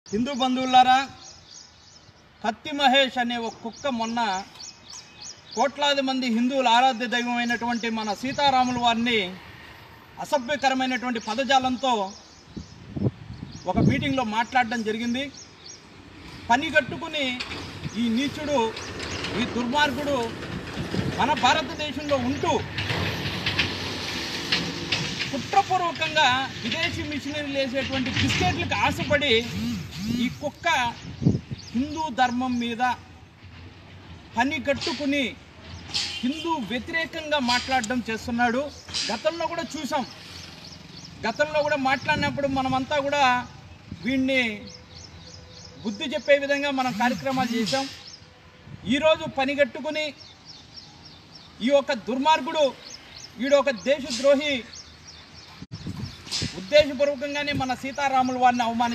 హిందూ బంధువులారా కత్తి మహేష్ అనే ఒక కుక్క మొన్న కోట్లాది మంది హిందువుల ఆరాధ్య దైవమైనటువంటి మన సీతారాముల వారిని అసభ్యకరమైనటువంటి పదజాలంతో ఒక మీటింగ్లో మాట్లాడడం జరిగింది పని కట్టుకుని ఈ నీచుడు ఈ దుర్మార్గుడు మన భారతదేశంలో ఉంటూ కుట్రపూర్వకంగా విదేశీ మిషనరీలు వేసేటువంటి బిస్కెట్లకు ఆశపడి ఈ కుక్క హిందూ ధర్మం మీద పని కట్టుకుని హిందూ వ్యతిరేకంగా మాట్లాడడం చేస్తున్నాడు గతంలో కూడా చూసాం గతంలో కూడా మాట్లాడినప్పుడు మనమంతా కూడా వీడిని బుద్ధి చెప్పే విధంగా మనం కార్యక్రమాలు చేశాం ఈరోజు పని కట్టుకుని ఈ యొక్క దుర్మార్గుడు వీడు ఒక దేశద్రోహి ఉద్దేశపూర్వకంగానే మన సీతారాముల వారిని అవమానించారు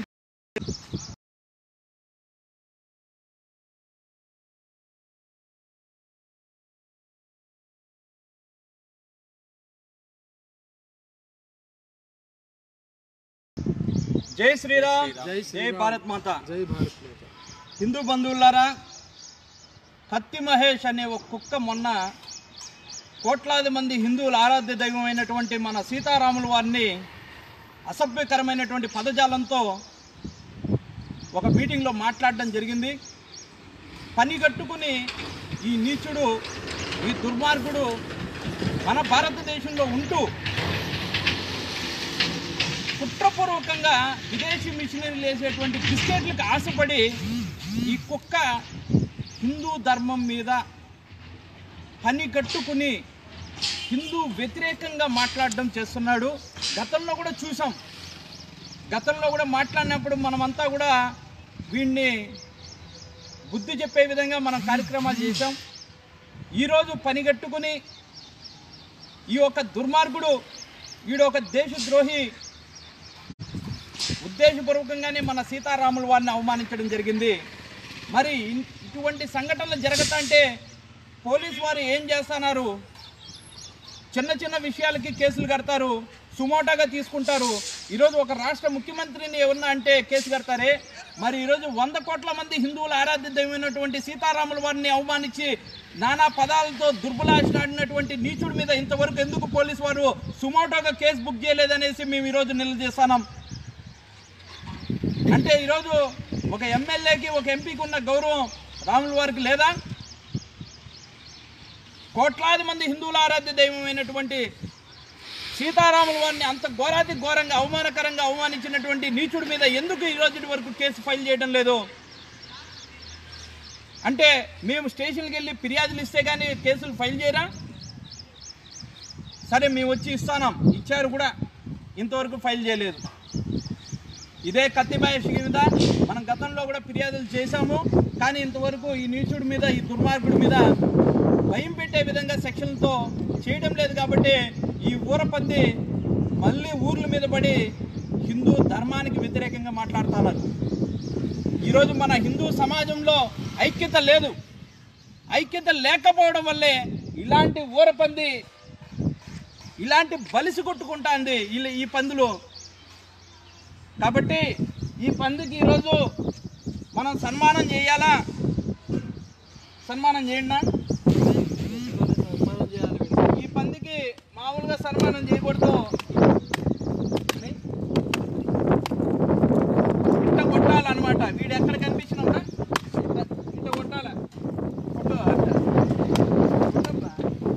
జై శ్రీరామ్ జై జై భారత్ మాత జై భారత్ మాత హిందూ బంధువులారా కత్తి మహేష్ అనే ఒక కుక్క మొన్న కోట్లాది మంది హిందువుల ఆరాధ్య దైవమైనటువంటి మన సీతారాముల వారిని అసభ్యకరమైనటువంటి పదజాలంతో ఒక మీటింగ్లో మాట్లాడడం జరిగింది పని కట్టుకుని ఈ నీచుడు ఈ దుర్మార్గుడు మన భారతదేశంలో ఉంటూ కుట్రపూర్వకంగా విదేశీ మిషనరీలు వేసేటువంటి బిస్కెట్లకు ఆశపడి ఈ కుక్క హిందూ ధర్మం మీద పని కట్టుకుని హిందూ వ్యతిరేకంగా మాట్లాడడం చేస్తున్నాడు గతంలో కూడా చూసాం గతంలో కూడా మాట్లాడినప్పుడు మనమంతా కూడా వీడిని బుద్ధి చెప్పే విధంగా మనం కార్యక్రమాలు చేశాం ఈరోజు పని కట్టుకుని ఈ యొక్క దుర్మార్గుడు వీడు ఒక దేశద్రోహి ఉద్దేశపూర్వకంగానే మన సీతారాముల వారిని అవమానించడం జరిగింది మరి ఇన్- ఇటువంటి సంఘటనలు జరగతంటే పోలీసు వారు ఏం చేస్తున్నారు చిన్న చిన్న విషయాలకి కేసులు కడతారు సుమోటాగా తీసుకుంటారు ఈరోజు ఒక రాష్ట్ర ముఖ్యమంత్రిని ఎవరన్నా అంటే కేసు కడతారే మరి ఈరోజు వంద కోట్ల మంది హిందువుల ఆరాధ్య దైవమైనటువంటి సీతారాముల వారిని అవమానించి నానా పదాలతో దుర్బలాడినటువంటి నీచుడి మీద ఇంతవరకు ఎందుకు పోలీసు వారు సుమోటోగా కేసు బుక్ చేయలేదనేసి మేము ఈరోజు నిలదీస్తున్నాం అంటే ఈరోజు ఒక ఎమ్మెల్యేకి ఒక ఎంపీకి ఉన్న గౌరవం రాముల వారికి లేదా కోట్లాది మంది హిందువుల ఆరాధ్య దైవమైనటువంటి సీతారాముల వారిని అంత ఘోరాతి ఘోరంగా అవమానకరంగా అవమానించినటువంటి నీచుడి మీద ఎందుకు ఈ రోజు వరకు కేసు ఫైల్ చేయడం లేదు అంటే మేము స్టేషన్కి వెళ్ళి ఫిర్యాదులు ఇస్తే కానీ కేసులు ఫైల్ చేయరా సరే మేము వచ్చి ఇస్తాం ఇచ్చారు కూడా ఇంతవరకు ఫైల్ చేయలేదు ఇదే కత్తి మహేష్ మీద మనం గతంలో కూడా ఫిర్యాదులు చేశాము కానీ ఇంతవరకు ఈ నీచుడి మీద ఈ దుర్మార్గుడి మీద భయం పెట్టే విధంగా సెక్షన్లతో చేయడం లేదు కాబట్టి ఈ ఊరపంది మళ్ళీ ఊర్ల మీద పడి హిందూ ధర్మానికి వ్యతిరేకంగా మాట్లాడుతున్నారు ఈరోజు మన హిందూ సమాజంలో ఐక్యత లేదు ఐక్యత లేకపోవడం వల్లే ఇలాంటి ఊరపంది ఇలాంటి బలిసి కొట్టుకుంటాంది వీళ్ళ ఈ పందులు కాబట్టి ఈ పందికి ఈరోజు మనం సన్మానం చేయాలా సన్మానం చేయండి సన్మానం చేయాలి వీడిని. ఈ పందికి మామూలుగా సన్మానం చేయకూడదు ఇట్ట కొట్టాలన్నమాట వీడు ఎక్కడ కనిపించినప్పుడు ఇట్ట కొట్టాల కొట్టు అట్ట. కొట్టబ్బా.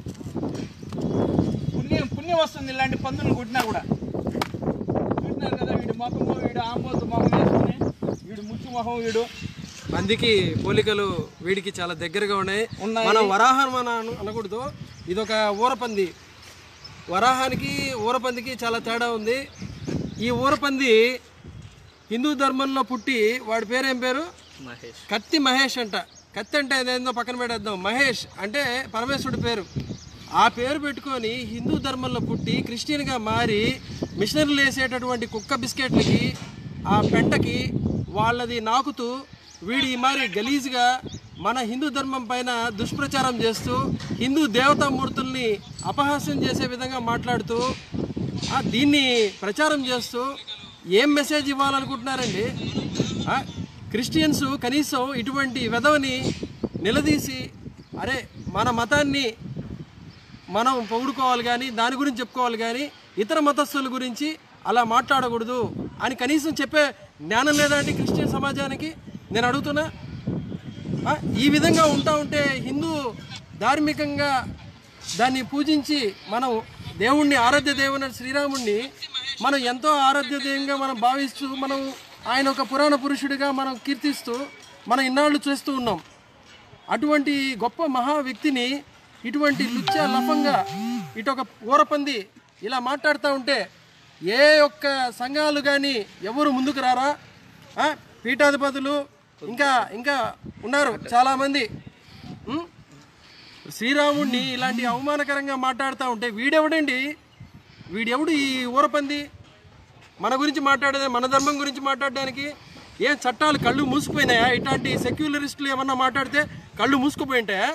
పుణ్యం పుణ్యం వస్తుంది ఇలాంటి పందులు కొట్టినా కూడా చూసినారు కదా వీడి ముఖము వీడు ఆంబోతు ముఖం వేసుకుని వీడు ముచ్చు ముఖం వీడు పందికి పోలికలు వీడికి చాలా దగ్గరగా ఉన్నాయి ఉన్నాయి. మనం వరాహం అని అన- అనకూడదు ఇది ఒక ఊరపంది వరాహానికి ఊరపందికి చాలా తేడా ఉంది ఈ ఊరపంది హిందూ ధర్మంలో పుట్టి వాడి పేరు ఏం పేరు మహేష్ కత్తి మహేష్ అంట కత్తి అంటే అదేందో పక్కన పెట్టేద్దాం మహేష్ అంటే పరమేశ్వరుడి పేరు ఆ పేరు పెట్టుకొని హిందూ ధర్మంలో పుట్టి క్రిస్టియన్గా మారి మిషనరీలు వేసేటటువంటి కుక్క బిస్కెట్లకి ఆ పెంటకి వాళ్ళది నాకుతూ వీడి ఈ మరి గలీజ్గా మన హిందూ ధర్మం పైన దుష్ప్రచారం చేస్తూ హిందూ దేవతామూర్తుల్ని అపహాస్యం చేసే విధంగా మాట్లాడుతూ ఆ, దీన్ని ప్రచారం చేస్తూ ఏం మెసేజ్ ఇవ్వాలనుకుంటున్నారండి ఆ, క్రిస్టియన్స్ కనీసం ఇటువంటి వెధవని నిలదీసి అరే మన మతాన్ని మనం పొగుడుకోవాలి కానీ దాని గురించి చెప్పుకోవాలి కానీ ఇతర మతస్థుల గురించి అలా మాట్లాడకూడదు అని కనీసం చెప్పే జ్ఞానం లేదా అండి క్రిస్టియన్ సమాజానికి నేను అడుగుతున్నా ఆ, ఈ విధంగా ఉంటా ఉంటే హిందూ ధార్మికంగా దాన్ని పూజించి మనం దేవుణ్ణి ఆరాధ్య దేవుని శ్రీరాముణ్ణి మనం ఎంతో ఆరాధ్య దేవంగా మనం భావిస్తూ మనం ఆయన ఒక పురాణ పురుషుడిగా మనం కీర్తిస్తూ మనం ఇన్నాళ్ళు చేస్తూ ఉన్నాం అటువంటి గొప్ప మహా వ్యక్తిని ఇటువంటి లుచ్చ లఫంగా ఇటు ఒక ఊరపంది ఇలా మాట్లాడుతూ ఉంటే ఏ ఒక్క సంఘాలు కానీ ఎవరు ముందుకు రారా ఆ, పీఠాధిపతులు ఇంకా ఇంకా ఉన్నారు చాలామంది ఉం? శ్రీరాముడిని ఇలాంటి అవమానకరంగా మాట్లాడుతూ ఉంటే వీడెవడండి వీడెవడు ఈ ఊరపంది మన గురించి మాట్లాడేది మన ధర్మం గురించి మాట్లాడడానికి ఏం చట్టాలు కళ్ళు మూసుకుపోయినాయా ఇట్లాంటి సెక్యులరిస్టులు ఏమన్నా మాట్లాడితే కళ్ళు మూసుకుపోయి ఉంటాయా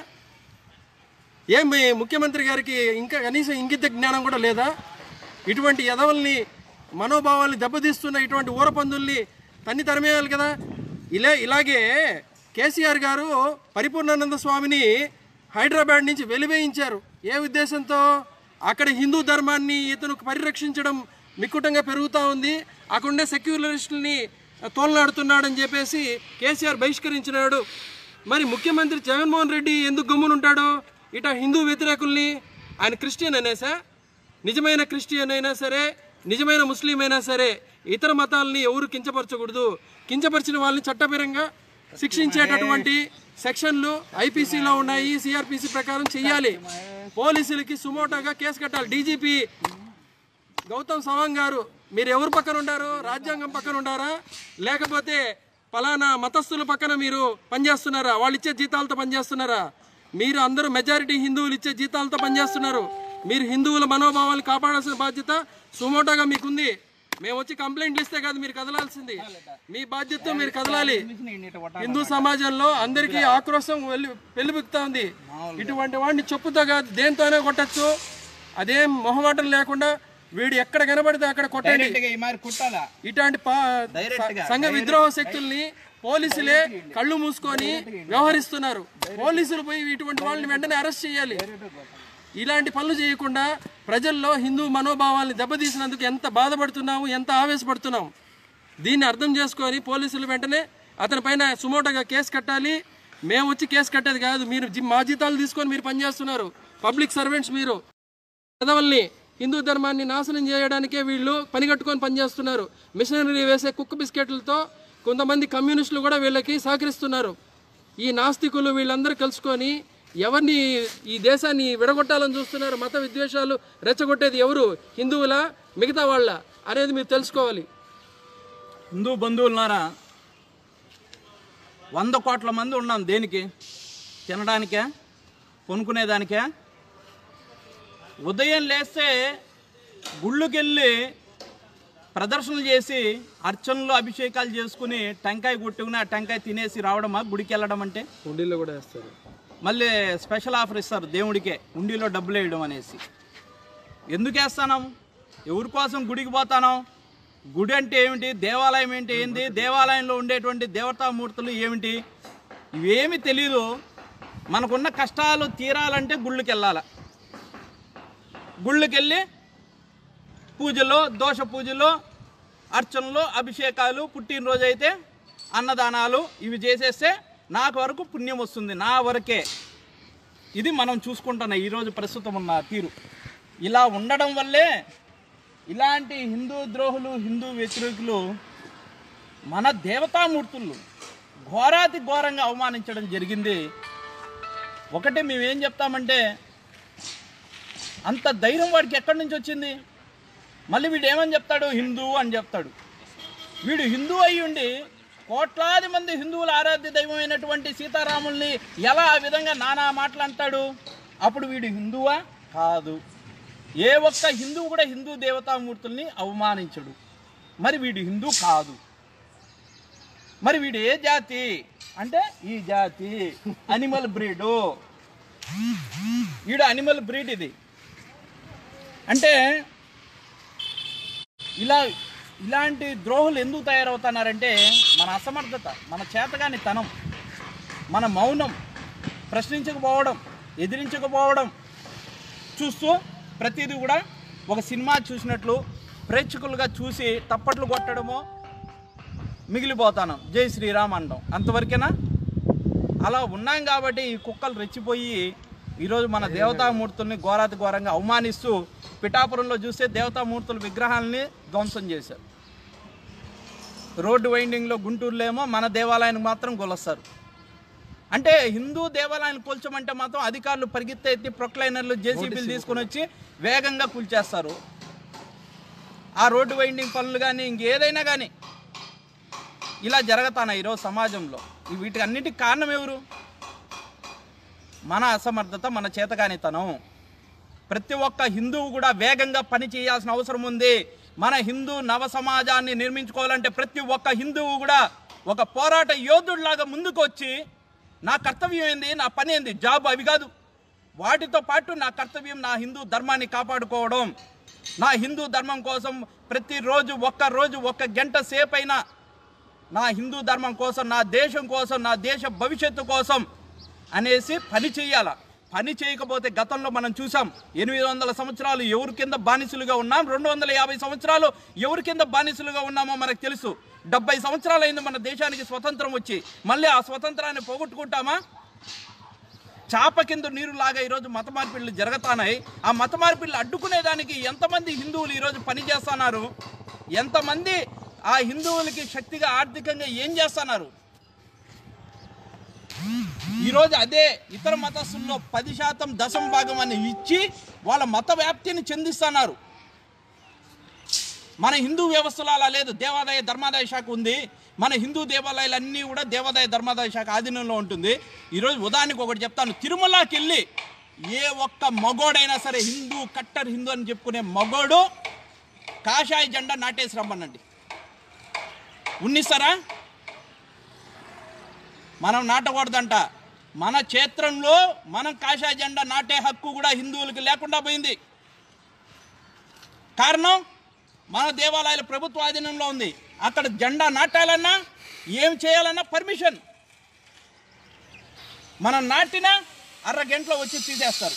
ఏం మీ ముఖ్యమంత్రి గారికి ఇంకా కనీసం ఇంగిత జ్ఞానం కూడా లేదా ఇటువంటి యదవుల్ని మనోభావాల్ని దెబ్బతీస్తున్న ఇటువంటి ఊరపందుల్ని తన్ని తరిమేయాలి కదా ఇలా ఇలాగే కేసీఆర్ గారు పరిపూర్ణానంద స్వామిని హైదరాబాద్ నుంచి వెలివేయించారు ఏ ఉద్దేశంతో అక్కడ హిందూ ధర్మాన్ని ఇతను పరిరక్షించడం మిక్కుటంగా పెరుగుతూ ఉంది అక్కడుండే సెక్యులరిస్టుల్ని తోలనాడుతున్నాడని చెప్పేసి కేసీఆర్ బహిష్కరించినాడు మరి ముఖ్యమంత్రి జగన్మోహన్ రెడ్డి ఎందుకు గమ్మునుంటాడు ఇట హిందూ వ్యతిరేకుల్ని ఆయన క్రిస్టియన్ అనేసా నిజమైన క్రిస్టియన్ అయినా సరే నిజమైన ముస్లిం అయినా సరే ఇతర మతాలని ఎవరు కించపరచకూడదు కించపరిచిన వాళ్ళని చట్టపరంగా శిక్షించేటటువంటి సెక్షన్లు ఐపీసీలో ఉన్నాయి సిఆర్పిసి ప్రకారం చెయ్యాలి పోలీసులకి సుమోటోగా కేసు కట్టాలి డీజీపీ గౌతమ్ సవాంగ్ గారు మీరు ఎవరు పక్కన ఉండారు రాజ్యాంగం పక్కన ఉండారా లేకపోతే పలానా మతస్థుల పక్కన మీరు పనిచేస్తున్నారా వాళ్ళు ఇచ్చే జీతాలతో పనిచేస్తున్నారా మీరు అందరూ మెజారిటీ హిందువులు ఇచ్చే జీతాలతో పనిచేస్తున్నారు మీరు హిందువుల మనోభావాలు కాపాడాల్సిన బాధ్యత సుమోటోగా మీకుంది మేము వచ్చి కంప్లైంట్లు ఇస్తే కాదు మీరు కదలాల్సింది మీ బాధ్యత మీరు కదలాలి హిందూ సమాజంలో అందరికీ ఆక్రోశం వెళ్ళి పెళ్లిబుక్తా ఉంది ఇటువంటి వాడిని చెప్పుతో కాదు దేంతోనే కొట్టచ్చు అదేం మొహమాటం లేకుండా వీడు ఎక్కడ కనబడితే అక్కడ కొట్టండి డైరెక్ట్గా ఈ మరి కుట్టాలా ఇట్లాంటి పా- డైరెక్ట్గా, సంఘ విద్రోహ శక్తుల్ని పోలీసులే కళ్ళు మూసుకొని వ్యవహరిస్తున్నారు పోలీసులు పోయి ఇటువంటి వాళ్ళని వెంటనే అరెస్ట్ చేయాలి ఇలాంటి పనులు చేయకుండా ప్రజల్లో హిందూ మనోభావాల్ని దెబ్బతీసినందుకు ఎంత బాధపడుతున్నాము ఎంత ఆవేశపడుతున్నాం దీన్ని అర్థం చేసుకొని పోలీసులు వెంటనే అతని పైన సుమోటోగా కేసు కట్టాలి మేము వచ్చి కేసు కట్టేది కాదు మీరు జీ- మా జీతాలు తీసుకొని మీరు పనిచేస్తున్నారు పబ్లిక్ సర్వెంట్స్ మీరు పెదవుల్ని హిందూ ధర్మాన్ని నాశనం చేయడానికే వీళ్ళు పని కట్టుకొని పనిచేస్తున్నారు మిషనరీ వేసే కుక్క బిస్కెట్లతో కొంతమంది కమ్యూనిస్టులు కూడా వీళ్ళకి సహకరిస్తున్నారు ఈ నాస్తికులు వీళ్ళందరూ కలుసుకొని ఎవరిని ఈ దేశాన్ని విడగొట్టాలని చూస్తున్నారు మత విద్వేషాలు రెచ్చగొట్టేది ఎవరు హిందువులా మిగతా వాళ్ళ అనేది మీరు తెలుసుకోవాలి హిందూ బంధువులున్నారా వంద కోట్ల మంది ఉన్నాం దేనికి తినడానికే కొనుక్కునేదానికే ఉదయం లేస్తే గుళ్ళుకెళ్ళి ప్రదర్శనలు చేసి అర్చనలు అభిషేకాలు చేసుకుని టెంకాయ కొట్టుకుని ఆ టెంకాయ తినేసి రావడమా గుడికి వెళ్ళడం అంటే హుండీలో కూడా వేస్తారు మళ్ళీ స్పెషల్ ఆఫర్ ఇస్తారు దేవుడికే ఉండిలో డబ్బులు వేయడం అనేసి ఎందుకు వేస్తాను ఎవరి కోసం గుడికి పోతాను గుడి అంటే ఏమిటి దేవాలయం ఏంటి ఏంది దేవాలయంలో ఉండేటువంటి దేవతామూర్తులు ఏమిటి ఇవేమి తెలియదు మనకున్న కష్టాలు తీరాలంటే గుళ్ళకి వెళ్ళాలి గుళ్ళకి వెళ్ళి పూజలో దోష పూజలో అర్చనలు అభిషేకాలు పుట్టినరోజు అయితే అన్నదానాలు ఇవి చేసేస్తే నాకు వరకు పుణ్యం వస్తుంది నా వరకే ఇది మనం చూసుకుంటున్న ఈరోజు ప్రస్తుతం ఉన్న తీరు ఇలా ఉండడం వల్లే ఇలాంటి హిందూ ద్రోహులు హిందూ వ్యతిరేకులు మన దేవతామూర్తులు ఘోరాతి ఘోరంగా అవమానించడం జరిగింది ఒకటి మేమేం చెప్తామంటే అంత ధైర్యం వాడికి ఎక్కడి నుంచి వచ్చింది మళ్ళీ వీడు ఏమని చెప్తాడు హిందూ అని చెప్తాడు వీడు హిందూ అయి ఉండి కోట్లాది మంది హిందువుల ఆరాధ్య దైవమైనటువంటి సీతారాముల్ని ఎలా ఆ విధంగా నానా మాటలు అంటాడు అప్పుడు వీడు హిందువా కాదు ఏ ఒక్క హిందువు కూడా హిందూ దేవతామూర్తుల్ని అవమానించడు మరి వీడు హిందూ కాదు మరి వీడు ఏ జాతి అంటే ఈ జాతి అనిమల్ బ్రీడు వీడు అనిమల్ బ్రీడ్ ఇది అంటే ఇలా ఇలాంటి ద్రోహులు ఎందుకు తయారవుతున్నారంటే మన అసమర్థత మన చేతగాని తనం మన మౌనం ప్రశ్నించకపోవడం ఎదిరించకపోవడం చూస్తూ ప్రతిదీ కూడా ఒక సినిమా చూసినట్లు ప్రేక్షకులుగా చూసి తప్పట్లు కొట్టడమో మిగిలిపోతాను జై శ్రీరామ్ అనడం అంతవరకేనా అలా ఉన్నాం కాబట్టి ఈ కుక్కలు రెచ్చిపోయి ఈరోజు మన దేవతామూర్తుల్ని ఘోరాతి ఘోరంగా అవమానిస్తూ పిఠాపురంలో చూస్తే దేవతామూర్తుల విగ్రహాలని ధ్వంసం చేశారు రోడ్డు వైండింగ్లో గుంటూరులో ఏమో మన దేవాలయానికి మాత్రం కొలుస్తారు అంటే హిందూ దేవాలయాన్ని కూల్చమంటే మాత్రం అధికారులు పరిగెత్తే ఎత్తి ప్రొక్లైనర్లు జేసీబీలు తీసుకొని వచ్చి వేగంగా కూల్చేస్తారు ఆ రోడ్డు వైండింగ్ పనులు కానీ ఇంకేదైనా కానీ ఇలా జరుగుతాయి ఈరోజు సమాజంలో ఈ వీటికి అన్నిటికి కారణం ఎవరు మన అసమర్థత మన చేతకానితనం ప్రతి ఒక్క హిందువు కూడా వేగంగా పని చేయాల్సిన అవసరం ఉంది మన హిందూ నవ సమాజాన్ని నిర్మించుకోవాలంటే ప్రతి ఒక్క హిందువు కూడా ఒక పోరాట యోధుడిలాగా ముందుకు వచ్చి నా కర్తవ్యం ఏంది నా పని ఏంది జాబ్ అవి కాదు వాటితో పాటు నా కర్తవ్యం నా హిందూ ధర్మాన్ని కాపాడుకోవడం నా హిందూ ధర్మం కోసం ప్రతిరోజు ఒక్క రోజు ఒక్క గంట సేపైనా నా హిందూ ధర్మం కోసం నా దేశం కోసం నా దేశ భవిష్యత్తు కోసం అనేసి పని చేయాల పని చేయకపోతే గతంలో మనం చూసాం ఎనిమిది వందల సంవత్సరాలు ఎవరి కింద బానిసలుగా ఉన్నాం రెండు వందల యాభై సంవత్సరాలు ఎవరి కింద బానిసలుగా ఉన్నామో మనకు తెలుసు డెబ్బై సంవత్సరాలు అయింది మన దేశానికి స్వతంత్రం వచ్చి మళ్ళీ ఆ స్వతంత్రాన్ని పోగొట్టుకుంటామా చాప కింద నీరు లాగా ఈరోజు మత మార్పిడులు జరుగుతున్నాయి ఆ మత మార్పిడులు అడ్డుకునేదానికి ఎంతమంది హిందువులు ఈరోజు పని చేస్తున్నారు ఎంతమంది ఆ హిందువులకి శక్తిగా ఆర్థికంగా ఏం చేస్తున్నారు ఈరోజు అదే ఇతర మతస్థుల్లో పది శాతం దశం భాగం అని ఇచ్చి వాళ్ళ మత వ్యాప్తిని చెందిస్తున్నారు మన హిందూ వ్యవస్థలో అలా లేదు దేవాదాయ ధర్మాదాయ శాఖ ఉంది మన హిందూ దేవాలయాలు అన్నీ కూడా దేవాదాయ ధర్మాదాయ శాఖ ఆధీనంలో ఉంటుంది ఈరోజు ఉదాహరణకు ఒకటి చెప్తాను తిరుమలకి వెళ్ళి ఏ ఒక్క మగోడైనా సరే హిందూ కట్టర్ హిందూ అని చెప్పుకునే మగోడు కాషాయ జెండా నాటేసి రమ్మనండి ఉన్నిస్తారా మనం నాటకూడదంట మన క్షేత్రంలో మనం కాషాయ జెండా నాటే హక్కు కూడా హిందువులకి లేకుండా పోయింది కారణం మన దేవాలయాల ప్రభుత్వ ఆధీనంలో ఉంది అక్కడ జెండా నాటాలన్నా ఏం చేయాలన్నా పర్మిషన్ మనం నాటినా అర్ర గంటలో వచ్చి తీసేస్తారు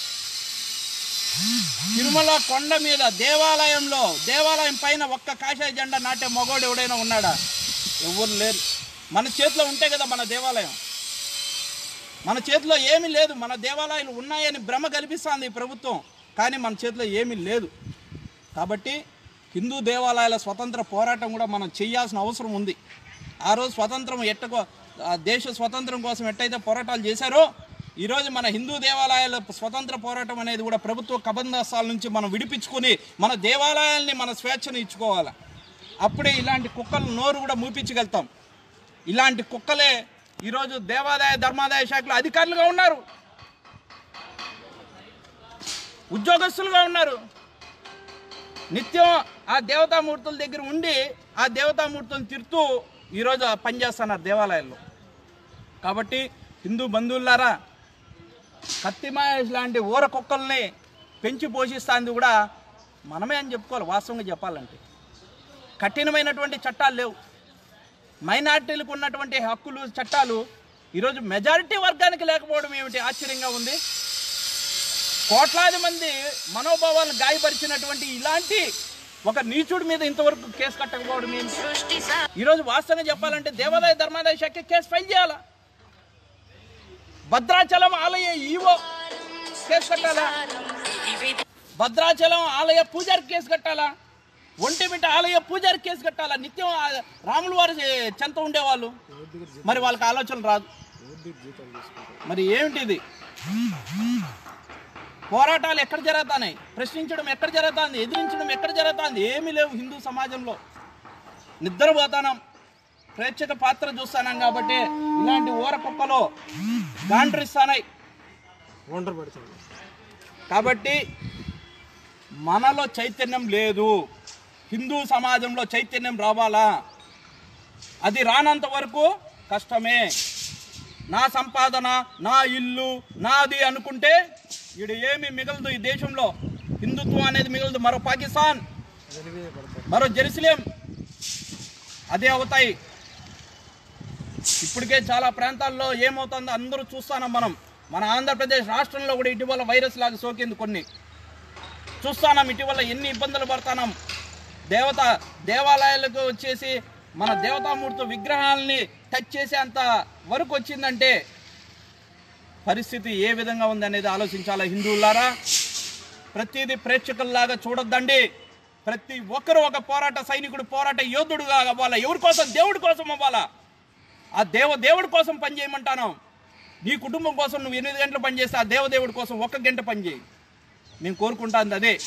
తిరుమల కొండ మీద దేవాలయంలో దేవాలయం పైన ఒక్క కాషాయ జెండా నాటే మగోడు ఎవడైనా ఉన్నాడా ఎవరు లేరు మన చేతిలో ఉంటే కదా మన దేవాలయం మన చేతిలో ఏమీ లేదు మన దేవాలయాలు ఉన్నాయని భ్రమ కల్పిస్తుంది ఈ ప్రభుత్వం కానీ మన చేతిలో ఏమీ లేదు కాబట్టి హిందూ దేవాలయాల స్వతంత్ర పోరాటం కూడా మనం చేయాల్సిన అవసరం ఉంది ఆ రోజు స్వతంత్రం ఎట్టకో ఆ దేశ స్వతంత్రం కోసం ఎట్టయితే పోరాటాలు చేశారో ఈరోజు మన హిందూ దేవాలయాల స్వతంత్ర పోరాటం అనేది కూడా ప్రభుత్వ కబంధాసాల నుంచి మనం విడిపించుకొని మన దేవాలయాల్ని మన స్వేచ్ఛను ఇచ్చుకోవాలి అప్పుడే ఇలాంటి కుక్కలు నోరు కూడా మూపించగలుగుతాం ఇలాంటి కుక్కలే ఈరోజు దేవాదాయ ధర్మాదాయ శాఖలో అధికారులుగా ఉన్నారు ఉద్యోగస్తులుగా ఉన్నారు నిత్యం ఆ దేవతామూర్తుల దగ్గర ఉండి ఆ దేవతామూర్తులను తిరుతూ ఈరోజు ఆ పని చేస్తున్నారు దేవాలయాల్లో కాబట్టి హిందూ బంధువులారా కత్తి మహేష్ లాంటి ఊర కుక్కల్ని పెంచి పోషిస్తాంది కూడా మనమే అని చెప్పుకోవాలి వాస్తవంగా చెప్పాలంటే కఠినమైనటువంటి చట్టాలు లేవు మైనార్టీలకు ఉన్నటువంటి హక్కులు చట్టాలు ఈరోజు మెజారిటీ వర్గానికి లేకపోవడం ఏమిటి ఆశ్చర్యంగా ఉంది కోట్లాది మంది మనోభావాలను గాయపరిచినటువంటి ఇలాంటి ఒక నీచుడి మీద ఇంతవరకు కేసు కట్టకపోవడం ఏంటి ఈరోజు వాస్తవంగా చెప్పాలంటే దేవాదాయ ధర్మాదాయ శాఖ కేసు ఫైల్ చేయాలా భద్రాచలం ఆలయ ఈవో కేసు కట్టాలా భద్రాచలం ఆలయ పూజారి కేసు కట్టాలా ఒంటిమిట ఆలయ పూజారి కేసు కట్టాలా నిత్యం ఆ రాముల వారి చెంత ఉండేవాళ్ళు మరి వాళ్ళకి ఆలోచన రాదు మరి ఏమిటిది పోరాటాలు ఎక్కడ జరుగుతున్నాయి ప్రశ్నించడం ఎక్కడ జరుగుతుంది ఎదిరించడం ఎక్కడ జరుగుతుంది ఏమీ లేవు హిందూ సమాజంలో నిద్రపోతానం ప్రేక్షక పాత్ర చూస్తానం కాబట్టి ఇలాంటి ఊర కుక్కలో గాండ్రిస్తానాయి వండర్ పడుతుంది కాబట్టి మనలో చైతన్యం లేదు హిందూ సమాజంలో చైతన్యం రావాలా అది రానంత వరకు కష్టమే నా సంపాదన నా ఇల్లు నాది అనుకుంటే ఈడ ఏమి మిగలదు ఈ దేశంలో హిందుత్వం అనేది మిగలదు మరో పాకిస్తాన్ వెలివే పడతారు మరో జెరూసలేం అదే అవుతాయి ఇప్పటికే చాలా ప్రాంతాల్లో ఏమవుతుందో అందరూ చూస్తున్నాం మనం మన ఆంధ్రప్రదేశ్ రాష్ట్రంలో కూడా ఇటీవల వైరస్ లాగా సోకింది కొన్ని చూస్తున్నాం ఇటీవల ఎన్ని ఇబ్బందులు పడుతున్నాం దేవత దేవాలయాలకు వచ్చేసి మన దేవతామూర్తి విగ్రహాలని టచ్ చేసే అంత వరకు వచ్చిందంటే పరిస్థితి ఏ విధంగా ఉందనేది ఆలోచించాలా హిందువులారా ప్రతిదీ ప్రేక్షకుల్లాగా చూడొద్దండి ప్రతి ఒక్కరు ఒక పోరాట సైనికుడు పోరాట యోధుడుగా అవ్వాలా ఎవరి కోసం దేవుడి కోసం అవ్వాలా ఆ దేవ దేవుడి కోసం పని చేయమంటాను నీ కుటుంబం కోసం నువ్వు ఎనిమిది గంటలు పని చేస్తే ఆ దేవదేవుడి కోసం ఒక్క గంట పని చేయి నేను కోరుకుంటాను అదే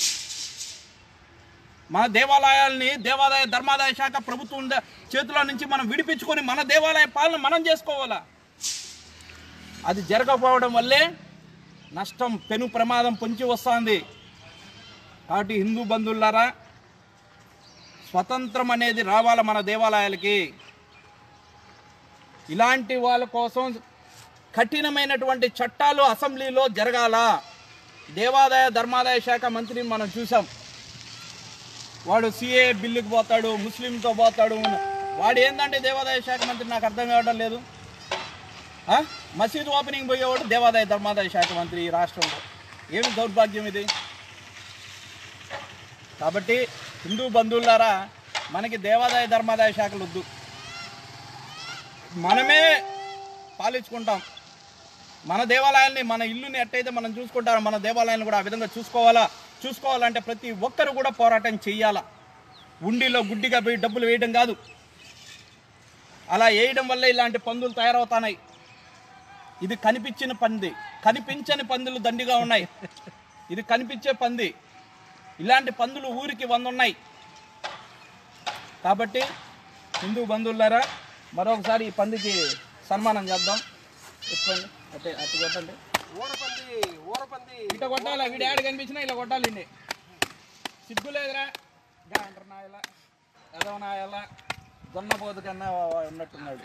మన దేవాలయాల్ని దేవాదాయ ధర్మాదాయ శాఖ ప్రభుత్వం ద- చేతుల నుంచి మనం విడిపించుకొని మన దేవాలయ పాలన మనం చేసుకోవాలా అది జరగకపోవడం వల్లే నష్టం పెను ప్రమాదం పొంచి వస్తుంది కాబట్టి హిందూ బంధువులారా స్వతంత్రం అనేది రావాలి మన దేవాలయాలకి ఇలాంటి వాళ్ళ కోసం కఠినమైనటువంటి చట్టాలు అసెంబ్లీలో జరగాల దేవాదాయ ధర్మాదాయ శాఖ మంత్రిని మనం చూసాం వాడు సిఏ బిల్లుకి పోతాడు ముస్లింతో పోతాడు వాడు ఏందంటే దేవాదాయ శాఖ మంత్రి నాకు అర్థం కావడం లేదు ఆ? మసీదు ఓపెనింగ్ పోయేవాడు దేవాదాయ ధర్మాదాయ శాఖ మంత్రి ఈ రాష్ట్రంలో ఏమి దౌర్భాగ్యం ఇది కాబట్టి హిందూ బంధువులారా మనకి దేవాదాయ ధర్మాదాయ శాఖలు వద్దు మనమే పాలించుకుంటాం మన దేవాలయాల్ని మన ఇల్లుని ఎట్టయితే మనం చూసుకుంటారో మన దేవాలయాన్ని కూడా ఆ విధంగా చూసుకోవాలా చూసుకోవాలంటే ప్రతి ఒక్కరు కూడా పోరాటం చెయ్యాలా ఉండిలో గుడ్డిగా పోయి డబ్బులు వేయడం కాదు అలా వేయడం వల్ల ఇలాంటి పందులు తయారవుతున్నాయి ఇది కనిపించిన పంది కనిపించని పందులు దండిగా ఉన్నాయి ఇది కనిపించే పంది ఇలాంటి పందులు ఊరికి వంద ఉన్నాయి కాబట్టి హిందూ బంధువులారా మరొకసారి ఈ పందికి సన్మానం చేద్దాం ఎత్తుకోండి అట్టే అట్టు కొట్టండి ఊరపంది ఊరపంది ఇట కొట్టాలి వీడు ఏడు కనిపించినా ఇలా కొట్టాలి ఇన్ని సిగ్గు లేదురా గా అంటారు నాయలా ఎదవ నాయలా దొన్నపోతు కన్నా ఉన్నట్టున్నాడు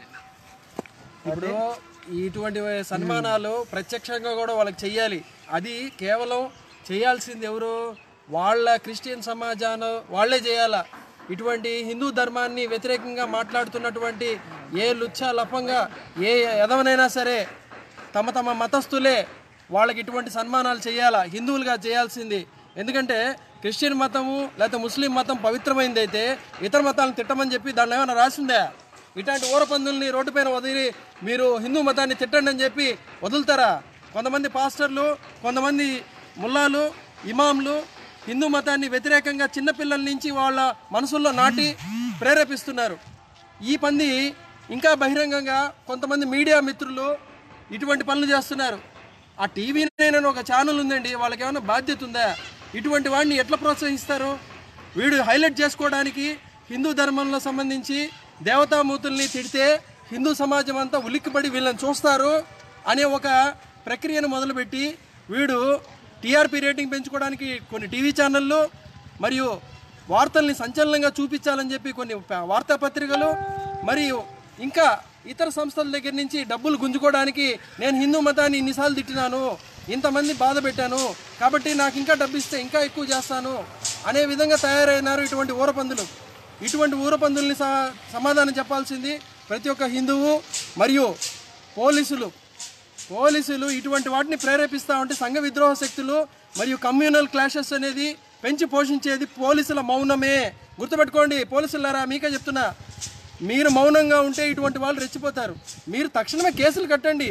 ఇప్పుడు ఇటువంటి సన్మానాలు ప్రత్యక్షంగా కూడా వాళ్ళకి చెయ్యాలి అది కేవలం చేయాల్సింది ఎవరు వాళ్ళ క్రిస్టియన్ సమాజాన్ని వాళ్ళే చేయాలా ఇటువంటి హిందూ ధర్మాన్ని వ్యతిరేకంగా మాట్లాడుతున్నటువంటి ఏ లుచ్చ లపంగా ఏ ఎదవనైనా సరే తమ తమ మతస్థులే వాళ్ళకి ఇటువంటి సన్మానాలు చేయాలా హిందువులుగా చేయాల్సింది ఎందుకంటే క్రిస్టియన్ మతము లేకపోతే ముస్లిం మతం పవిత్రమైంది అయితే ఇతర మతాలను తిట్టమని చెప్పి దాంట్లో ఏమైనా రాసిందా ఇట్లాంటి ఊరపందుల్ని రోడ్డుపైన వదిలి మీరు హిందూ మతాన్ని తిట్టండి అని చెప్పి వదులుతారా కొంతమంది పాస్టర్లు కొంతమంది ముల్లాలు ఇమాంలు హిందూ మతాన్ని వ్యతిరేకంగా చిన్నపిల్లల నుంచి వాళ్ళ మనసుల్లో నాటి ప్రేరేపిస్తున్నారు ఈ పంది ఇంకా బహిరంగంగా కొంతమంది మీడియా మిత్రులు ఇటువంటి పనులు చేస్తున్నారు ఆ టీవీ నైన్ అని ఒక ఛానల్ ఉందండి వాళ్ళకి ఏమైనా బాధ్యత ఉందా ఇటువంటి వాడిని ఎట్లా ప్రోత్సహిస్తారు వీడు హైలైట్ చేసుకోవడానికి హిందూ ధర్మంలో సంబంధించి దేవతామూర్తుల్ని తిడితే హిందూ సమాజం అంతా ఉలిక్కిపడి వీళ్ళని చూస్తారు అనే ఒక ప్రక్రియను మొదలుపెట్టి వీడు టీఆర్పీ రేటింగ్ పెంచుకోవడానికి కొన్ని టీవీ ఛానళ్ళు మరియు వార్తల్ని సంచలనంగా చూపించాలని చెప్పి కొన్ని ప- వార్తాపత్రికలు మరియు ఇంకా ఇతర సంస్థల దగ్గర నుంచి డబ్బులు గుంజుకోవడానికి నేను హిందూ మతాన్ని ఇన్నిసార్లు తిట్టినాను ఇంతమంది బాధ పెట్టాను కాబట్టి నాకు ఇంకా డబ్బు ఇస్తే ఇంకా ఎక్కువ చేస్తాను అనే విధంగా తయారైనారు ఇటువంటి ఊరపందులు ఇటువంటి ఊరపందుల్ని స- సమాధానం చెప్పాల్సింది ప్రతి ఒక్క హిందువు మరియు పోలీసులు పోలీసులు ఇటువంటి వాటిని ప్రేరేపిస్తూ ఉంటే సంఘ విద్రోహ శక్తులు మరియు కమ్యూనల్ క్లాషెస్ అనేది పెంచి పోషించేది పోలీసుల మౌనమే గుర్తుపెట్టుకోండి పోలీసులారా మీకే చెప్తున్నా మీరు మౌనంగా ఉంటే ఇటువంటి వాళ్ళు రెచ్చిపోతారు మీరు తక్షణమే కేసులు కట్టండి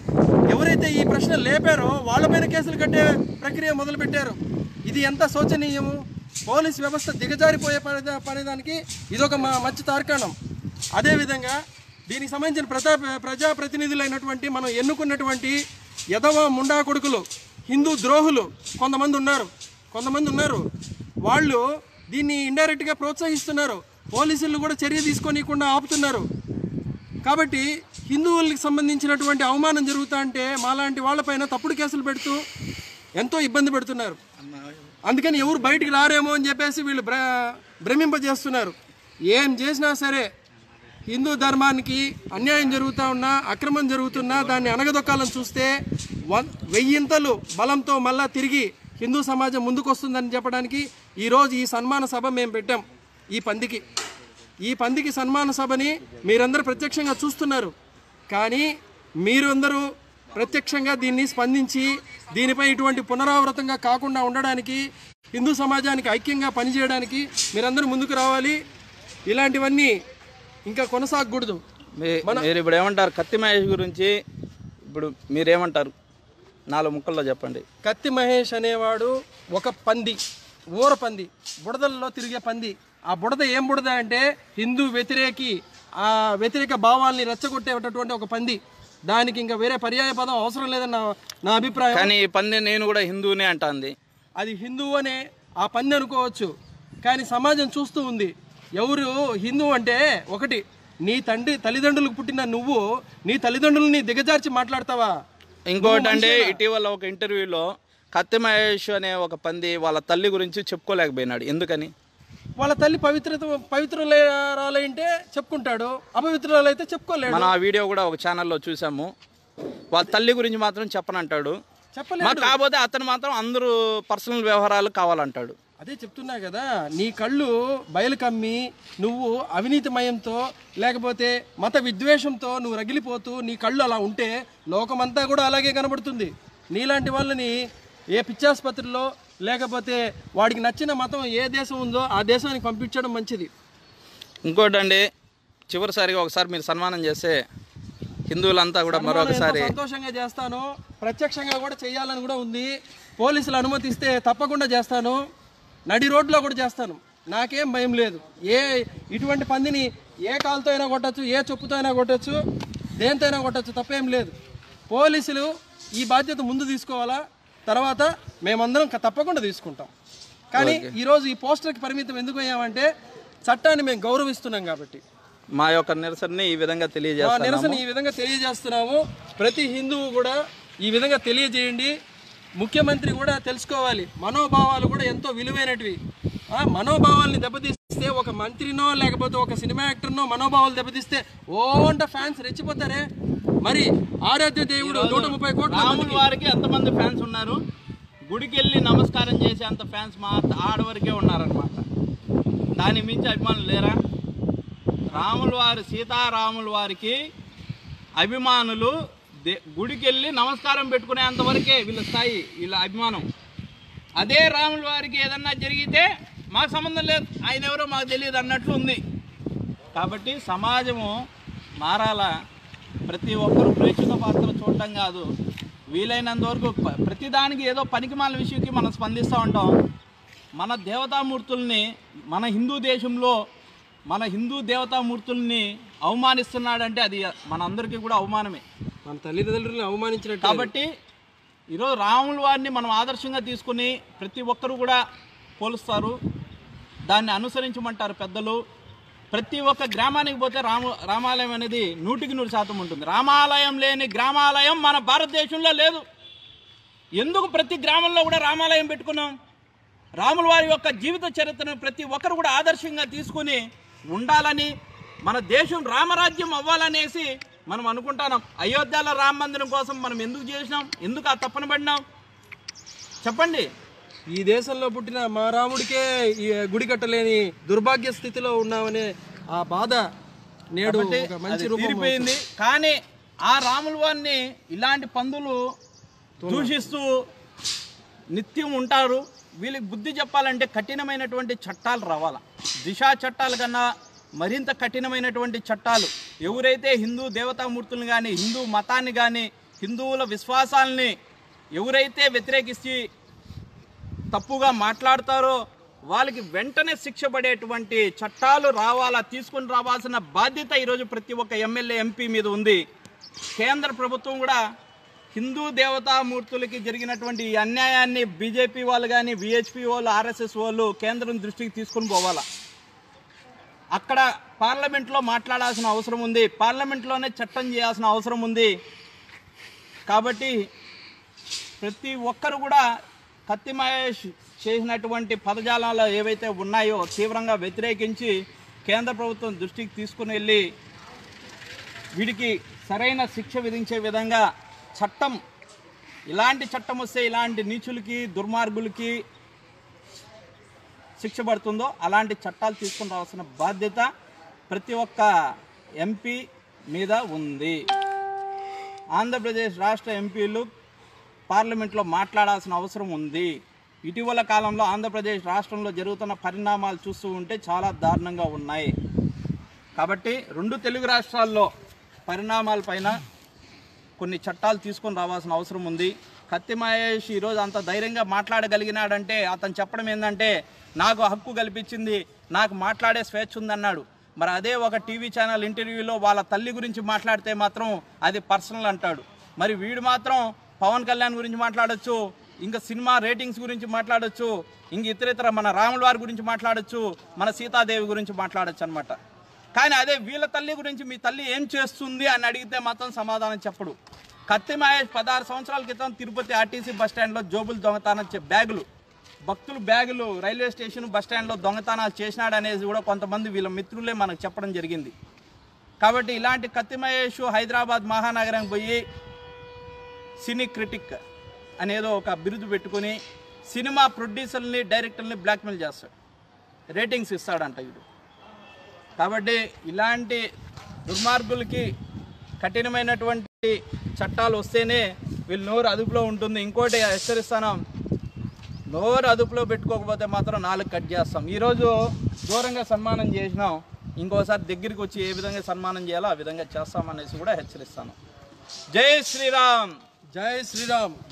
ఎవరైతే ఈ ప్రశ్న లేపారో వాళ్ళ పైన కేసులు కట్టే ప్రక్రియ మొదలుపెట్టారు ఇది ఎంత శోచనీయము పోలీస్ వ్యవస్థ దిగజారిపోయే పని పనేదానికి ఇదొక మా మంచి తార్కాణం అదేవిధంగా దీనికి సంబంధించిన ప్రజా ప్రజాప్రతినిధులైనటువంటి మనం ఎన్నుకున్నటువంటి యదవ ముండా కొడుకులు హిందూ ద్రోహులు కొంతమంది ఉన్నారు కొంతమంది ఉన్నారు వాళ్ళు దీన్ని ఇండైరెక్ట్గా ప్రోత్సహిస్తున్నారు పోలీసులు కూడా చర్య తీసుకోనీయకుండా ఆపుతున్నారు కాబట్టి హిందువులకు సంబంధించినటువంటి అవమానం జరుగుతా అంటే మాలాంటి వాళ్ళపైన తప్పుడు కేసులు పెడుతూ ఎంతో ఇబ్బంది పెడుతున్నారు అందుకని ఎవరు బయటికి రారేమో అని చెప్పేసి వీళ్ళు భ్ర భ్రమింపజేస్తున్నారు ఏం చేసినా సరే హిందూ ధర్మానికి అన్యాయం జరుగుతూ ఉన్నా అక్రమం జరుగుతున్నా దాన్ని అణగదొక్కాలని చూస్తే వ వెయ్యింతలు బలంతో మళ్ళా తిరిగి హిందూ సమాజం ముందుకు వస్తుందని చెప్పడానికి ఈరోజు ఈ సన్మాన సభ మేము పెట్టాం ఈ పందికి ఈ పందికి సన్మాన సభని మీరందరూ ప్రత్యక్షంగా చూస్తున్నారు కానీ మీరందరూ ప్రత్యక్షంగా దీన్ని స్పందించి దీనిపై ఇటువంటి పునరావృతంగా కాకుండా ఉండడానికి హిందూ సమాజానికి ఐక్యంగా పనిచేయడానికి మీరందరూ ముందుకు రావాలి ఇలాంటివన్నీ ఇంకా కొనసాగకూడదు మీ- మీరు ఇప్పుడు ఏమంటారు కత్తి మహేష్ గురించి ఇప్పుడు మీరేమంటారు నాలుగు ముక్కల్లో చెప్పండి కత్తి మహేష్ అనేవాడు ఒక పంది ఊర పంది బుడదల్లో తిరిగే పంది ఆ బుడద ఏం బుడద అంటే హిందూ వ్యతిరేకి ఆ వ్యతిరేక భావాల్ని రెచ్చగొట్టేటటువంటి ఒక పంది దానికి ఇంకా వేరే పర్యాయ పదం అవసరం లేదని నా నా అభిప్రాయం కానీ ఈ పంది నేను కూడా హిందూనే అంటాంది అది హిందువు అనే ఆ పంది అనుకోవచ్చు కానీ సమాజం చూస్తూ ఉంది ఎవరు హిందూ అంటే ఒకటి నీ తండ్రి తల్లిదండ్రులకు పుట్టిన నువ్వు నీ తల్లిదండ్రులని దిగజార్చి మాట్లాడతావా ఇంకోటి అంటే ఇటీవల ఒక ఇంటర్వ్యూలో కత్తి మహేష్ అనే ఒక పంది వాళ్ళ తల్లి గురించి చెప్పుకోలేకపోయినాడు ఎందుకని వాళ్ళ తల్లి పవిత్రత పవిత్రులైతే చెప్పుకుంటాడు అపవిత్రులైతే చెప్పుకోలేడు మనం ఆ వీడియో కూడా ఒక ఛానల్లో చూసాము వాళ్ళ తల్లి గురించి మాత్రం చెప్పనంటాడు చెప్పలేదు మాకు కాకపోతే అతను మాత్రం అందరూ పర్సనల్ వ్యవహారాలు కావాలంటాడు అదే చెప్తున్నా కదా నీ కళ్ళు బయలు కమ్మి నువ్వు అవినీతిమయంతో లేకపోతే మత విద్వేషంతో నువ్వు రగిలిపోతూ నీ కళ్ళు అలా ఉంటే లోకమంతా కూడా అలాగే కనబడుతుంది నీలాంటి వాళ్ళని ఏ పిచ్చాసుపత్రిలో లేకపోతే వాడికి నచ్చిన మతం ఏ దేశం ఉందో ఆ దేశానికి పంపించడం మంచిది ఇంకోటి అండి చివరిసారిగా ఒకసారి మీరు సన్మానం చేస్తే హిందువులంతా కూడా మరొకసారి ఎంతో సంతోషంగా చేస్తాను ప్రత్యక్షంగా కూడా చేయాలని కూడా ఉంది పోలీసులు అనుమతిస్తే తప్పకుండా చేస్తాను నడి రోడ్లో కూడా చేస్తాను నాకేం భయం లేదు ఏ ఇటువంటి పందిని ఏ కాలుతో అయినా కొట్టచ్చు ఏ చెప్పుతో అయినా కొట్టచ్చు దేంతో అయినా కొట్టచ్చు తప్పేం లేదు పోలీసులు ఈ బాధ్యత ముందు తీసుకోవాలా తర్వాత మేమందరం క- తప్పకుండా తీసుకుంటాం కానీ ఈరోజు ఈ పోస్టర్కి పరిమితం ఎందుకు అయ్యామంటే చట్టాన్ని మేము గౌరవిస్తున్నాం కాబట్టి మా యొక్క నిరసనని ఈ విధంగా మా తెలియజేస్తాను నిరసన ఈ విధంగా తెలియజేస్తున్నాము ప్రతి హిందువు కూడా ఈ విధంగా తెలియజేయండి ముఖ్యమంత్రి కూడా తెలుసుకోవాలి మనోభావాలు కూడా ఎంతో విలువైనటివి ఆ మనోభావాల్ని దెబ్బతీస్తే ఒక మంత్రినో లేకపోతే ఒక సినిమా యాక్టర్నో మనోభావాలు దెబ్బతీస్తే ఓంట ఫ్యాన్స్ రెచ్చిపోతారే మరి ఆరాధ్య దేవుడు నూట ముప్పై కోట్ల రాముల వారికి ఎంతమంది ఫ్యాన్స్ ఉన్నారు గుడికి వెళ్ళి నమస్కారం చేసే అంత ఫ్యాన్స్ మా ఆడవరకే ఉన్నారనమాట దాని మించి అభిమానులు లేరా రాముల వారి సీతారాముల వారికి అభిమానులు దే గుడికి వెళ్ళి నమస్కారం పెట్టుకునే అంతవరకే వీళ్ళ స్థాయి వీళ్ళ అభిమానం అదే రాముల వారికి ఏదన్నా జరిగితే మాకు సంబంధం లేదు ఆయన ఎవరో మాకు తెలియదు అన్నట్లు ఉంది కాబట్టి సమాజము మారాలా ప్రతి ఒక్కరూ ప్రేక్షక పాత్ర చూడటం కాదు వీలైనంత వరకు ప- ప్రతిదానికి ఏదో పనికిమాల విషయంకి మనం స్పందిస్తూ ఉంటాం మన దేవతామూర్తుల్ని మన హిందూ దేశంలో మన హిందూ దేవతామూర్తుల్ని అవమానిస్తున్నాడంటే అది మనందరికీ కూడా అవమానమే మన తల్లిదండ్రులను అవమానించినట్టు కాబట్టి ఈరోజు రాముల వారిని మనం ఆదర్శంగా తీసుకుని ప్రతి ఒక్కరు కూడా పోలుస్తారు దాన్ని అనుసరించమంటారు పెద్దలు ప్రతి ఒక్క గ్రామానికి పోతే రాము రామాలయం అనేది నూటికి నూరు శాతం ఉంటుంది రామాలయం లేని గ్రామాలయం మన భారతదేశంలో లేదు ఎందుకు ప్రతి గ్రామంలో కూడా రామాలయం పెట్టుకున్నాం రాముల వారి యొక్క జీవిత చరిత్రను ప్రతి ఒక్కరు కూడా ఆదర్శంగా తీసుకుని ఉండాలని మన దేశం రామరాజ్యం అవ్వాలనేసి మనం అనుకుంటున్నాం అయోధ్యలో రామ మందిరం కోసం మనం ఎందుకు చేసినాం ఎందుకు ఆ తప్పన పడినాం చెప్పండి ఈ దేశంలో పుట్టిన మా రాముడికే ఈ గుడి కట్టలేని దుర్భాగ్య స్థితిలో ఉన్నామనే ఆ బాధ నేడు ఒక మంచి అది రూపం తీరిపోయింది కానీ ఆ రాముల వారిని ఇలాంటి పందులు దూషిస్తూ నిత్యం ఉంటారు వీళ్ళకి బుద్ధి చెప్పాలంటే కఠినమైనటువంటి చట్టాలు రావాల దిశా చట్టాల కన్నా మరింత కఠినమైనటువంటి చట్టాలు ఎవరైతే హిందూ దేవతామూర్తులను కానీ హిందూ మతాన్ని కానీ హిందువుల విశ్వాసాలని ఎవరైతే వ్యతిరేకించి తప్పుగా మాట్లాడతారో వాళ్ళకి వెంటనే శిక్ష పడేటువంటి చట్టాలు రావాలా తీసుకుని రావాల్సిన బాధ్యత ఈరోజు ప్రతి ఒక్క ఎమ్మెల్యే ఎంపీ మీద ఉంది కేంద్ర ప్రభుత్వం కూడా హిందూ దేవతామూర్తులకి జరిగినటువంటి ఈ అన్యాయాన్ని బీజేపీ వాళ్ళు కానీ విహెచ్పి వాళ్ళు ఆర్ఎస్ఎస్ వాళ్ళు కేంద్రం దృష్టికి తీసుకుని పోవాలా అక్కడ పార్లమెంట్లో మాట్లాడాల్సిన అవసరం ఉంది పార్లమెంట్లోనే చట్టం చేయాల్సిన అవసరం ఉంది కాబట్టి ప్రతి ఒక్కరు కూడా కత్తి మహేష్ చేసినటువంటి పదజాలాలు ఏవైతే ఉన్నాయో తీవ్రంగా వ్యతిరేకించి కేంద్ర ప్రభుత్వం దృష్టికి తీసుకుని వెళ్ళి వీడికి సరైన శిక్ష విధించే విధంగా చట్టం ఇలాంటి చట్టం వస్తే ఇలాంటి నీచులకి దుర్మార్గులకి శిక్ష పడుతుందో అలాంటి చట్టాలు తీసుకుని రావాల్సిన బాధ్యత ప్రతి ఒక్క ఎంపీ మీద ఉంది ఆంధ్రప్రదేశ్ రాష్ట్ర ఎంపీలు పార్లమెంట్లో మాట్లాడాల్సిన అవసరం ఉంది ఇటీవల కాలంలో ఆంధ్రప్రదేశ్ రాష్ట్రంలో జరుగుతున్న పరిణామాలు చూస్తూ ఉంటే చాలా దారుణంగా ఉన్నాయి కాబట్టి రెండు తెలుగు రాష్ట్రాల్లో పరిణామాలపైన కొన్ని చట్టాలు తీసుకొని రావాల్సిన అవసరం ఉంది కత్తి మహేష్ ఈరోజు అంత ధైర్యంగా మాట్లాడగలిగినాడంటే అతను చెప్పడం ఏంటంటే నాకు హక్కు కల్పించింది నాకు మాట్లాడే స్వేచ్ఛ ఉందన్నాడు మరి అదే ఒక టీవీ ఛానల్ ఇంటర్వ్యూలో వాళ్ళ తల్లి గురించి మాట్లాడితే మాత్రం అది పర్సనల్ అంటాడు మరి వీడు మాత్రం పవన్ కళ్యాణ్ గురించి మాట్లాడొచ్చు ఇంకా సినిమా రేటింగ్స్ గురించి మాట్లాడొచ్చు ఇంక ఇతరితర మన రాముల వారి గురించి మాట్లాడొచ్చు మన సీతాదేవి గురించి మాట్లాడొచ్చు అనమాట కానీ అదే వీళ్ళ తల్లి గురించి మీ తల్లి ఏం చేస్తుంది అని అడిగితే మాత్రం సమాధానం చెప్పడు కత్తి మహేష్ పదహారు సంవత్సరాల క్రితం తిరుపతి ఆర్టీసీ బస్ స్టాండ్లో జోబులు దొంగతనం చే బ్యాగులు భక్తులు బ్యాగులు రైల్వే స్టేషన్ బస్ స్టాండ్లో దొంగతనాలు చేసినాడు అనేది కూడా కొంతమంది వీళ్ళ మిత్రులే మనకు చెప్పడం జరిగింది కాబట్టి ఇలాంటి కత్తి మహేష్ హైదరాబాద్ మహానగరం పోయి సినీ క్రిటిక్ అనేదో ఒక బిరుదు పెట్టుకొని సినిమా ప్రొడ్యూసర్ని డైరెక్టర్ని బ్లాక్మెయిల్ చేస్తాడు రేటింగ్స్ ఇస్తాడంట వీడు కాబట్టి ఇలాంటి దుర్మార్గులకి కఠినమైనటువంటి చట్టాలు వస్తేనే వీళ్ళు నోరు అదుపులో ఉంటుంది ఇంకోటి హెచ్చరిస్తాను నోరు అదుపులో పెట్టుకోకపోతే మాత్రం నాలుగు కట్ చేస్తాం ఈరోజు దూరంగా సన్మానం చేసినాం ఇంకోసారి దగ్గరికి వచ్చి ఏ విధంగా సన్మానం చేయాలో ఆ విధంగా చేస్తామనేసి కూడా హెచ్చరిస్తాను జై శ్రీరామ్ జై శ్రీరామ్